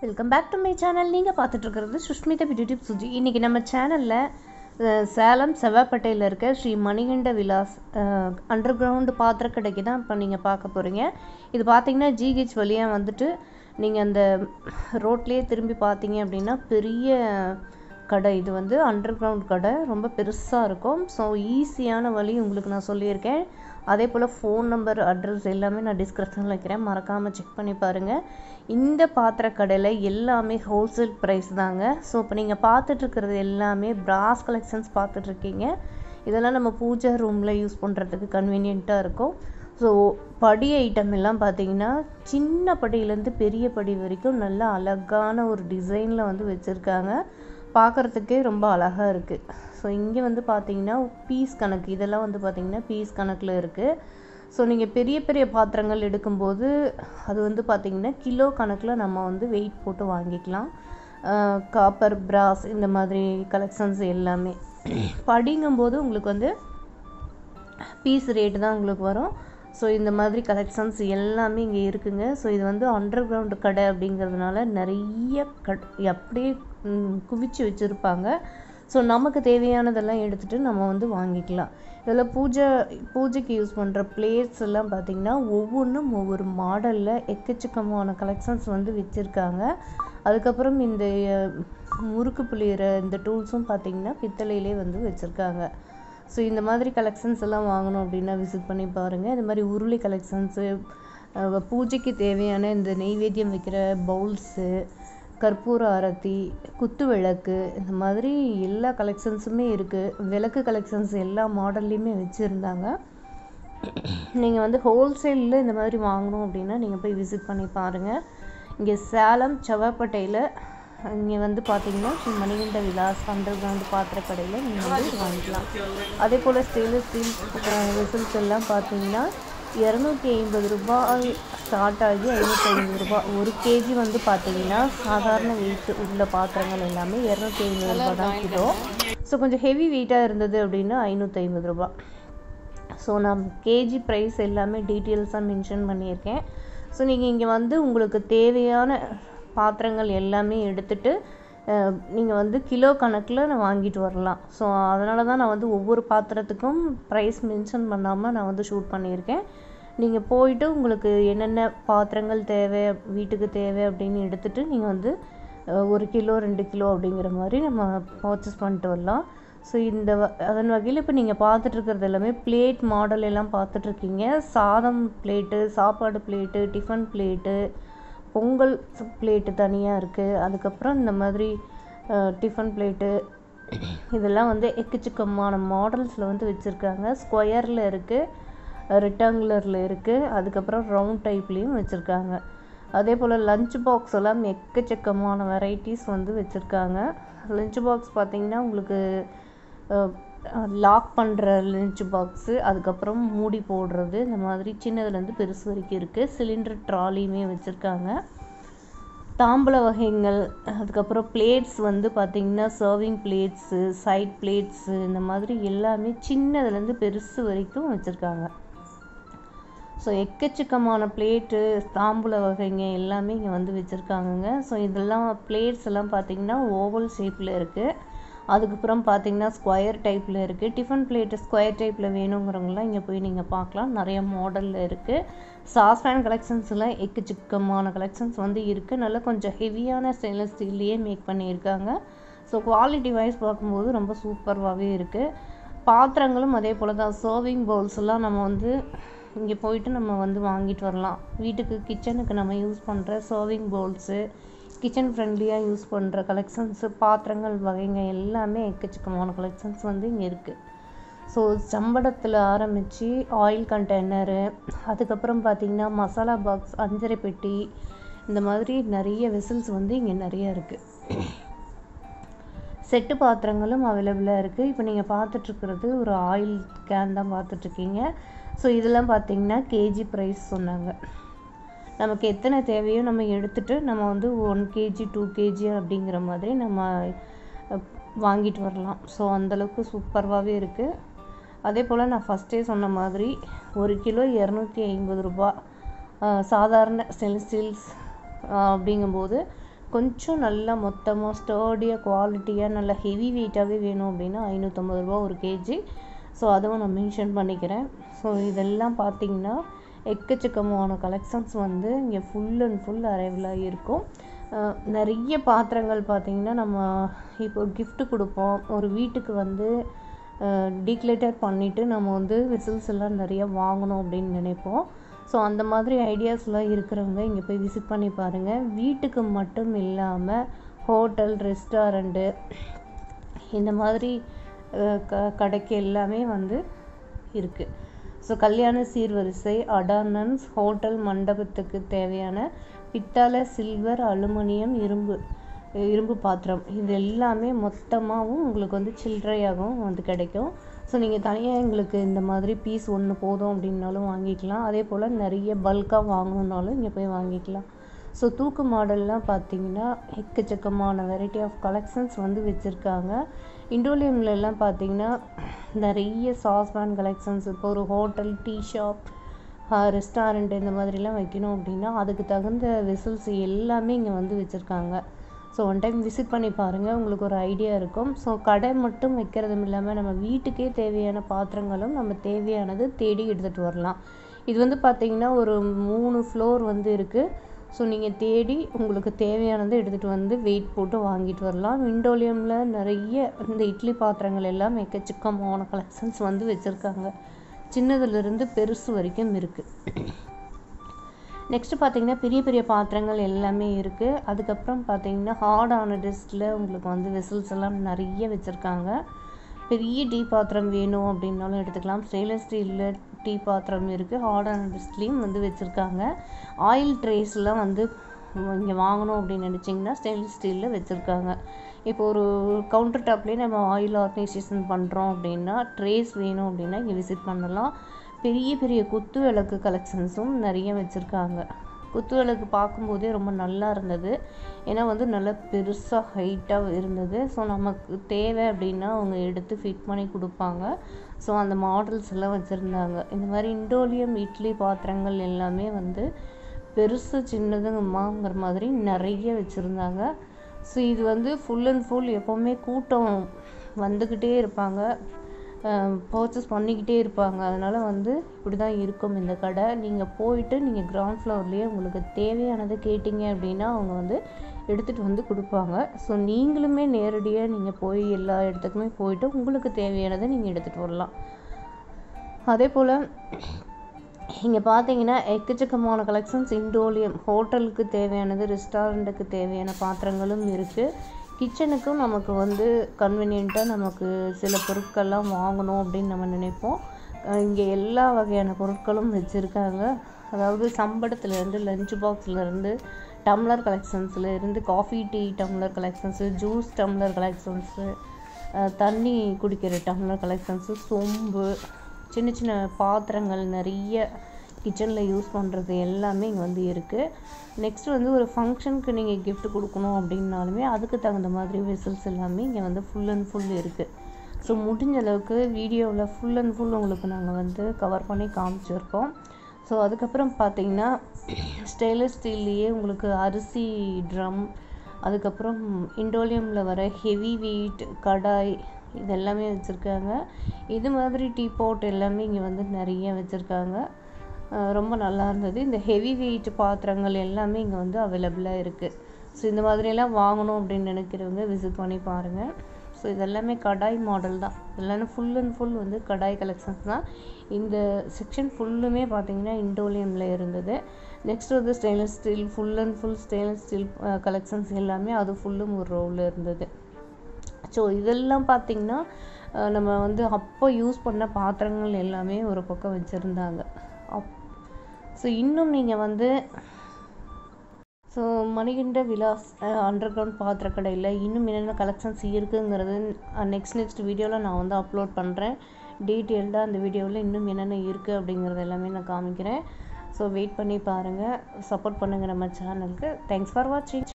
welcome back to my channel நீங்கள் பார்த்துட்ருக்கிறது Sushmita beauty tip Suji இன்றைக்கி நம்ம சேனலில் சேலம் செவ்வாப்பேட்டையில் இருக்க ஸ்ரீ மணிகண்ட விலாஸ் அண்டர் கிரவுண்டு பாத்திர கடைக்கு தான் இப்போ நீங்கள் பார்க்க போகிறீங்க இது பார்த்தீங்கன்னா ஜிஹெச் வழியாக வந்துட்டு நீங்கள் அந்த ரோட்லேயே திரும்பி பார்த்தீங்க அப்படின்னா பெரிய கடை இது வந்து அண்டர் கிரவுண்ட் கடை ரொம்ப பெருசாக இருக்கும் ஸோ ஈஸியான வழி உங்களுக்கு நான் சொல்லியிருக்கேன் அதே போல் ஃபோன் நம்பர் அட்ரஸ் எல்லாமே நான் டிஸ்கிரிப்ஷனில் வைக்கிறேன் மறக்காமல் செக் பண்ணி பாருங்கள் இந்த பாத்திர கடையில் எல்லாமே ஹோல்சேல் ப்ரைஸ் தாங்க ஸோ இப்போ நீங்கள் பார்த்துட்ருக்கிறது எல்லாமே பிராஸ் கலெக்ஷன்ஸ் பார்த்துட்ருக்கீங்க இதெல்லாம் நம்ம பூஜை ரூமில் யூஸ் பண்ணுறதுக்கு கன்வீனியண்ட்டாக இருக்கும் ஸோ படி ஐட்டம் எல்லாம் பார்த்தீங்கன்னா சின்ன படியிலேருந்து பெரிய படி வரைக்கும் நல்ல அழகான ஒரு டிசைனில் வந்து வச்சுருக்காங்க பார்க்குறதுக்கே ரொம்ப அழகாக இருக்குது ஸோ இங்கே வந்து பார்த்தீங்கன்னா பீஸ் கணக்கு இதெல்லாம் வந்து பார்த்திங்கன்னா பீஸ் கணக்கில் இருக்குது ஸோ நீங்கள் பெரிய பெரிய பாத்திரங்கள் எடுக்கும்போது அது வந்து பார்த்திங்கன்னா கிலோ கணக்கில் நம்ம வந்து வெயிட் போட்டு வாங்கிக்கலாம் காப்பர் பிராஸ் இந்த மாதிரி கலெக்ஷன்ஸ் எல்லாமே படிங்கும்போது உங்களுக்கு வந்து பீஸ் ரேட்டு தான் உங்களுக்கு வரும் ஸோ இந்த மாதிரி கலெக்ஷன்ஸ் எல்லாமே இங்கே இருக்குங்க ஸோ இது வந்து அண்டர் கிரவுண்டு கடை அப்படிங்கிறதுனால நிறைய கட் அப்படியே குவிச்சு வச்சுருப்பாங்க ஸோ நமக்கு தேவையானதெல்லாம் எடுத்துகிட்டு நம்ம வந்து வாங்கிக்கலாம் இதில் பூஜை பூஜைக்கு யூஸ் பண்ணுற பிளேட்ஸ் எல்லாம் பார்த்திங்கன்னா ஒவ்வொன்றும் ஒவ்வொரு மாடலில் எக்கச்சக்கமான கலெக்ஷன்ஸ் வந்து வச்சுருக்காங்க அதுக்கப்புறம் இந்த முறுக்கு புளியிற இந்த டூல்ஸும் பார்த்திங்கன்னா பித்தளையிலே வந்து வச்சுருக்காங்க ஸோ இந்த மாதிரி கலெக்ஷன்ஸ் எல்லாம் வாங்கணும் அப்படின்னா விசிட் பண்ணி பாருங்கள் இந்த மாதிரி உருளி கலெக்ஷன்ஸு பூஜைக்கு தேவையான இந்த நெய்வேத்தியம் வைக்கிற பவுல்ஸு கற்பூர அரத்தி குத்து விளக்கு இந்த மாதிரி எல்லா கலெக்ஷன்ஸுமே இருக்குது விளக்கு கலெக்ஷன்ஸ் எல்லா மாடல்லையுமே வச்சுருந்தாங்க நீங்கள் வந்து ஹோல்சேலில் இந்த மாதிரி வாங்கணும் அப்படின்னா நீங்கள் போய் விசிட் பண்ணி பாருங்கள் இங்கே சேலம் செவ்வாப்பேட்டையில் இங்கே வந்து பார்த்தீங்கன்னா ஸ்ரீ மணிகண்ட விலாஸ் அண்டர் கிரவுண்ட் பாத்திர கடையில் நீங்கள் வந்து வாங்கிக்கலாம் அதே போல் ஸ்டெயின்லெஸ் ஸ்டீல் வெசல்ஸ் எல்லாம் பார்த்தீங்கன்னா இரநூத்தி ஐம்பது ரூபாய் ஸ்டார்ட் ஆகி ஐநூற்றி ஐம்பது ரூபாய் ஒரு கேஜி வந்து பார்த்தீங்கன்னா சாதாரண வெயிட் உள்ள பாத்திரங்கள் எல்லாமே இரநூத்தி ஐம்பது ரூபாய் தான் கிலோ ஸோ கொஞ்சம் ஹெவி வெயிட்டாக இருந்தது அப்படின்னா ஐநூற்றி ஐம்பது ரூபாய் ஸோ நான் கேஜி ப்ரைஸ் எல்லாமே டீட்டெயில்ஸாக மென்ஷன் பண்ணியிருக்கேன் ஸோ நீங்கள் இங்கே வந்து உங்களுக்கு தேவையான பாத்திரங்கள் எல்லாமே எடுத்துகிட்டு நீங்கள் வந்து கிலோ கணக்கில் நான் வாங்கிட்டு வரலாம் ஸோ அதனால தான் நான் வந்து ஒவ்வொரு பாத்திரத்துக்கும் ப்ரைஸ் மென்ஷன் பண்ணாமல் நான் வந்து ஷூட் பண்ணியிருக்கேன் நீங்கள் போயிட்டு உங்களுக்கு என்னென்ன பாத்திரங்கள் தேவை வீட்டுக்கு தேவை அப்படின்னு எடுத்துகிட்டு நீங்கள் வந்து ஒரு கிலோ ரெண்டு கிலோ அப்படிங்கிற மாதிரி நம்ம பர்ச்சேஸ் பண்ணிட்டு வரலாம் ஸோ இந்த அதன் வகையில் இப்போ நீங்கள் பார்த்துட்ருக்கிறது எல்லாமே பிளேட் மாடல் எல்லாம் பார்த்துட்ருக்கீங்க சாதம் பிளேட்டு சாப்பாடு plate tiffin plate pongal plate தனியாக இருக்குது அதுக்கப்புறம் இந்த மாதிரி டிஃபன் பிளேட்டு இதெல்லாம் வந்து எக்கச்சக்கமான மாடல்ஸில் வந்து வச்சுருக்காங்க ஸ்கொயரில் இருக்குது ரெக்டாங்குலரில் இருக்குது அதுக்கப்புறம் ரவுண்ட் டைப்லேயும் வச்சுருக்காங்க அதே போல் லஞ்ச் பாக்ஸ் எல்லாம் எக்கச்சக்கமான வெரைட்டிஸ் வந்து வச்சுருக்காங்க லஞ்ச் பாக்ஸ் பார்த்திங்கன்னா உங்களுக்கு லாக் பண்ணுற லஞ்ச் பாக்ஸு அதுக்கப்புறம் மூடி போடுறது இந்த மாதிரி சின்னதுலேருந்து பெருசு வரைக்கும் இருக்குது சிலிண்டர் ட்ராலியுமே வச்சுருக்காங்க தாம்பல வகைகள் அதுக்கப்புறம் பிளேட்ஸ் வந்து பார்த்திங்கன்னா சர்விங் பிளேட்ஸு சைட் பிளேட்ஸு இந்த மாதிரி எல்லாமே சின்னதுலேருந்து பெருசு வரைக்கும் வச்சுருக்காங்க ஸோ எக்கச்சக்கமான பிளேட்டு தாம்பூல வகைங்க எல்லாமே இங்கே வந்து வச்சுருக்காங்கங்க ஸோ இதெல்லாம் பிளேட்ஸ் எல்லாம் பார்த்திங்கன்னா ஓவல் ஷேப்பில் இருக்குது அதுக்கப்புறம் பார்த்தீங்கன்னா ஸ்கொயர் டைப்பில் இருக்குது டிஃபன் பிளேட்டு ஸ்கொயர் டைப்பில் வேணுங்கிறவங்களாம் இங்கே போய் நீங்கள் பார்க்கலாம் நிறைய மாடலில் இருக்குது சாஸ்பேன் கலெக்ஷன்ஸ்லாம் எக்கச்சக்கமான கலெக்ஷன்ஸ் வந்து இருக்குது நல்லா கொஞ்சம் ஹெவியான ஸ்டெயின்லெஸ் ஸ்டீல்லையே மேக் பண்ணியிருக்காங்க ஸோ குவாலிட்டி வைஸ் பார்க்கும்போது ரொம்ப சூப்பராகவே இருக்குது பாத்திரங்களும் அதே போல் தான் சர்விங் பவுல்ஸ் எல்லாம் நம்ம வந்து இங்கே போயிட்டு நம்ம வந்து வாங்கிட்டு வரலாம் வீட்டுக்கு கிச்சனுக்கு நம்ம யூஸ் பண்ணுற சர்விங் பவுல்ஸு கிச்சன் ஃப்ரெண்ட்லியாக யூஸ் பண்ணுற கலெக்ஷன்ஸு பாத்திரங்கள் வகைங்க எல்லாமே எக்கச்சக்கமான கலெக்ஷன்ஸ் வந்து இங்கே இருக்குது ஸோ சம்படத்தில் ஆரம்பித்து ஆயில் கண்டெய்னரு அதுக்கப்புறம் பார்த்திங்கன்னா மசாலா பாக்ஸ் அஞ்சரை பெட்டி இந்த மாதிரி நிறைய வெசல்ஸ் வந்து இங்கே நிறைய இருக்குது செட்டு பாத்திரங்களும் அவைலபிளாக இருக்குது இப்போ நீங்கள் பார்த்துட்ருக்கிறது ஒரு ஆயில் கேன் தான் பார்த்துட்ருக்கீங்க ஸோ இதெல்லாம் பார்த்திங்கன்னா கேஜி ப்ரைஸ் சொன்னாங்க நமக்கு எத்தனை தேவையோ நம்ம எடுத்துகிட்டு நம்ம வந்து ஒன் கேஜி டூ கேஜி அப்படிங்கிற மாதிரி நம்ம வாங்கிட்டு வரலாம் ஸோ அந்தளவுக்கு சூப்பராகவே இருக்குது அதே போல் நான் ஃபஸ்ட்டே சொன்ன மாதிரி ஒரு கிலோ இரநூத்தி ஐம்பது ரூபா சாதாரண ஸ்டெயின்லெஸ் ஸ்டீல்ஸ் அப்படிங்கும்போது கொஞ்சம் நல்லா மொத்தமாக ஸ்டர்டியாக குவாலிட்டியாக நல்லா ஹெவி வெயிட்டாகவே வேணும் அப்படின்னா ஐநூற்றம்பது ரூபா ஒரு கேஜி ஸோ அதுவும் நான் மென்ஷன் பண்ணிக்கிறேன் ஸோ இதெல்லாம் பார்த்தீங்கன்னா எக்கச்சக்கமான கலெக்ஷன்ஸ் வந்து இங்கே ஃபுல் அண்ட் ஃபுல் அரைவலாக இருக்கும் அஹ் நிறைய பாத்திரங்கள் பார்த்தீங்கன்னா நம்ம இப்போ gift கொடுப்போம் ஒரு வீட்டுக்கு வந்து டீக்ளேட்டர் பண்ணிவிட்டு நம்ம வந்து விசில்ஸ் எல்லாம் நிறைய வாங்கணும் அப்படின்னு நினைப்போம் ஸோ அந்த மாதிரி ஐடியாஸ்லாம் இருக்கிறவங்க இங்கே போய் விசிட் பண்ணி பாருங்கள் வீட்டுக்கு மட்டும் இல்லாமல் ஹோட்டல் ரெஸ்டாரண்ட்டு இந்த மாதிரி அஹ், க கடைக்கு எல்லாமே வந்து இருக்குது ஸோ கல்யாண சீர்வரிசை அடார்னன்ஸ் ஹோட்டல் மண்டபத்துக்கு தேவையான பித்தளை சில்வர் அலுமினியம் இரும்பு இரும்பு பாத்திரம் இது எல்லாமே மொத்தமாகவும் உங்களுக்கு வந்து சில்லறையாகவும் வந்து கிடைக்கும் ஸோ நீங்கள் தனியாக எங்களுக்கு இந்த மாதிரி பீஸ் ஒன்று போதும் அப்படின்னாலும் வாங்கிக்கலாம் அதே போல் நிறைய பல்காக வாங்கணுன்னாலும் இங்கே போய் வாங்கிக்கலாம் ஸோ தூக்கு மாடல்லாம் பார்த்தீங்கன்னா எக்கச்சக்கமான வெரைட்டி ஆஃப் கலெக்ஷன்ஸ் வந்து வச்சுருக்காங்க இண்டோலியம்ல எல்லாம் பார்த்தீங்கன்னா நிறைய சாஸ்பேன் கலெக்ஷன்ஸ் இப்போ ஒரு ஹோட்டல் டீ ஷாப் ரெஸ்டாரண்ட் இந்த மாதிரிலாம் வைக்கணும் அப்படின்னா அதுக்கு தகுந்த விசில்ஸ் எல்லாமே இங்கே வந்து வச்சுருக்காங்க ஸோ ஒன் டைம் விசிட் பண்ணி பாருங்கள் உங்களுக்கு ஒரு ஐடியா இருக்கும் ஸோ கடை மட்டும் வைக்கிறதும் இல்லாமல் நம்ம வீட்டுக்கே தேவையான பாத்திரங்களும் நம்ம தேவையானது தேடி எடுத்துகிட்டு வரலாம் இது வந்து பார்த்தீங்கன்னா ஒரு மூணு ஃப்ளோர் வந்து இருக்குது ஸோ நீங்கள் தேடி உங்களுக்கு தேவையானதை எடுத்துகிட்டு வந்து வெயிட் போட்டு வாங்கிட்டு வரலாம் விண்டோலியமில் நிறைய இந்த இட்லி பாத்திரங்கள் எல்லாம் எக்கச்சக்கமான கலெக்ஷன்ஸ் வந்து வச்சுருக்காங்க சின்னதுலேருந்து பெருசு வரைக்கும் இருக்குது நெக்ஸ்ட் பார்த்தீங்கன்னா பெரிய பெரிய பாத்திரங்கள் எல்லாமே இருக்குது அதுக்கப்புறம் பார்த்தீங்கன்னா ஹார்டான டிஸ்கில் உங்களுக்கு வந்து வெசல்ஸ் எல்லாம் நிறைய வச்சுருக்காங்க பெரிய டீ பாத்திரம் வேணும் அப்படின்னாலும் எடுத்துக்கலாம் ஸ்டெயின்லெஸ் ஸ்டீலில் டீ பாத்திரம் இருக்குது ஹார்டான டிஸ்க்லேயும் வந்து வச்சுருக்காங்க ஆயில் ட்ரேஸ்லாம் வந்து இங்கே வாங்கணும் அப்படின்னு நினச்சிங்கன்னா ஸ்டெயின்லெஸ் ஸ்டீலில் வச்சுருக்காங்க இப்போ ஒரு கவுண்டர் டாப்லேயே நம்ம ஆயில் ஆர்கனைசேஷன் பண்ணுறோம் அப்படின்னா ட்ரேஸ் வேணும் அப்படின்னா இங்கே விசிட் பண்ணலாம் பெரிய பெரிய குத்து விளக்கு கலெக்ஷன்ஸும் நிறைய வச்சுருக்காங்க குத்து விளக்கு பார்க்கும்போதே ரொம்ப நல்லா இருந்தது ஏன்னா வந்து நல்லா பெருசாக ஹைட்டாக இருந்தது ஸோ நமக்கு தேவை அப்படின்னா அவங்க எடுத்து ஃபிட் பண்ணி கொடுப்பாங்க ஸோ அந்த மாடல்ஸ் எல்லாம் வச்சுருந்தாங்க இந்த மாதிரி இண்டோலியம் இட்லி பாத்திரங்கள் எல்லாமே வந்து பெருசு சின்னதுங்கம்மாங்கிற மாதிரி நிறைய வச்சுருந்தாங்க ஸோ இது வந்து ஃபுல் அண்ட் ஃபுல் எப்போவுமே கூட்டம் வந்துக்கிட்டே இருப்பாங்க பர்ச்சேஸ் பண்ணிக்கிட்டே இருப்பாங்க அதனால் வந்து இப்படி தான் இருக்கும் இந்த கடை நீங்கள் போயிட்டு நீங்கள் கிரவுண்ட் ஃப்ளோர்லேயே உங்களுக்கு தேவையானதை கேட்டிங்க அப்படின்னா அவங்க வந்து எடுத்துகிட்டு வந்து கொடுப்பாங்க ஸோ நீங்களுமே நேரடியாக நீங்கள் போய் எல்லா இடத்துக்குமே போயிட்டு உங்களுக்கு தேவையானதை நீங்கள் எடுத்துகிட்டு வரலாம் அதே போல் இங்கே பார்த்தீங்கன்னா எக்கச்சக்கமான கலெக்ஷன்ஸ் இண்டோலியம் ஹோட்டலுக்கு தேவையானது ரெஸ்டாரண்ட்டுக்கு தேவையான பாத்திரங்களும் இருக்குது கிச்சனுக்கும் நமக்கு வந்து கன்வீனியண்ட்டாக நமக்கு சில பொருட்கள்லாம் வாங்கணும் அப்படின்னு நம்ம நினைப்போம் இங்கே எல்லா வகையான பொருட்களும் வச்சுருக்காங்க அதாவது சம்படத்துலேருந்து லஞ்ச் பாக்ஸ்லேருந்து டம்ளர் கலெக்ஷன்ஸில் இருந்து coffee tea tumbler collections juice tumbler collections தண்ணி குடிக்கிற டம்ளர் கலெக்ஷன்ஸு சொம்பு சின்ன சின்ன பாத்திரங்கள் நிறைய கிச்சனில் யூஸ் பண்ணுறது எல்லாமே இங்கே வந்து இருக்குது நெக்ஸ்ட் வந்து ஒரு ஃபங்க்ஷனுக்கு நீங்கள் gift கொடுக்கணும் அப்படின்னாலுமே அதுக்கு தகுந்த மாதிரி வெசல்ஸ் எல்லாமே இங்கே வந்து ஃபுல் அண்ட் ஃபுல் இருக்குது ஸோ முடிஞ்ச அளவுக்கு வீடியோவில் ஃபுல் அண்ட் ஃபுல் உங்களுக்கு நாங்கள் வந்து கவர் பண்ணி காமிச்சிருக்கோம் ஸோ அதுக்கப்புறம் பார்த்தீங்கன்னா ஸ்டெயின்லெஸ் ஸ்டீல்லையே உங்களுக்கு அரிசி ட்ரம் அதுக்கப்புறம் இண்டோலியமில் வர ஹெவி வெயிட் கடாய் இது எல்லாமே வச்சுருக்காங்க இது மாதிரி டீ பாட் எல்லாமே இங்கே வந்து நிறைய வச்சுருக்காங்க ரொம்ப நல்லா இருந்தது இந்த ஹெவி வெயிட் பாத்திரங்கள் எல்லாமே இங்கே வந்து அவைலபிளாக இருக்குது ஸோ இந்த மாதிரியெல்லாம் வாங்கணும் அப்படின்னு நினைக்கிறவங்க விசிட் பண்ணி பாருங்கள் ஸோ இதெல்லாமே கடாய் மாடல் தான் எல்லாமே ஃபுல் அண்ட் ஃபுல் வந்து கடாய் கலெக்ஷன்ஸ் தான் இந்த செக்ஷன் ஃபுல்லுமே பார்த்தீங்கன்னா இண்டோலியமில் இருந்தது நெக்ஸ்ட் வந்து stainless steel full and full stainless steel collections எல்லாமே அது ஃபுல்லும் ஒரு ரோவில் இருந்தது ஸோ இதெல்லாம் பார்த்திங்கன்னா நம்ம வந்து அப்போ யூஸ் பண்ண பாத்திரங்கள் எல்லாமே ஒரு பக்கம் வச்சுருந்தாங்க அப் ஸோ இன்னும் நீங்கள் வந்து so Manikanda Vilas underground பாத்திர கடையில் இன்னும் என்னென்ன கலெக்ஷன்ஸ் இருக்குங்கிறது நெக்ஸ்ட் நெக்ஸ்ட் வீடியோவில் நான் வந்து அப்லோட் பண்ணுறேன் டீட்டெயில்டாக அந்த வீடியோவில் இன்னும் என்னென்ன இருக்குது அப்படிங்கிறது எல்லாமே நான் காமிக்கிறேன் ஸோ வெயிட் பண்ணி பாருங்கள் சப்போர்ட் பண்ணுங்கள் நம்ம சேனலுக்கு தேங்க்ஸ் ஃபார் வாட்சிங்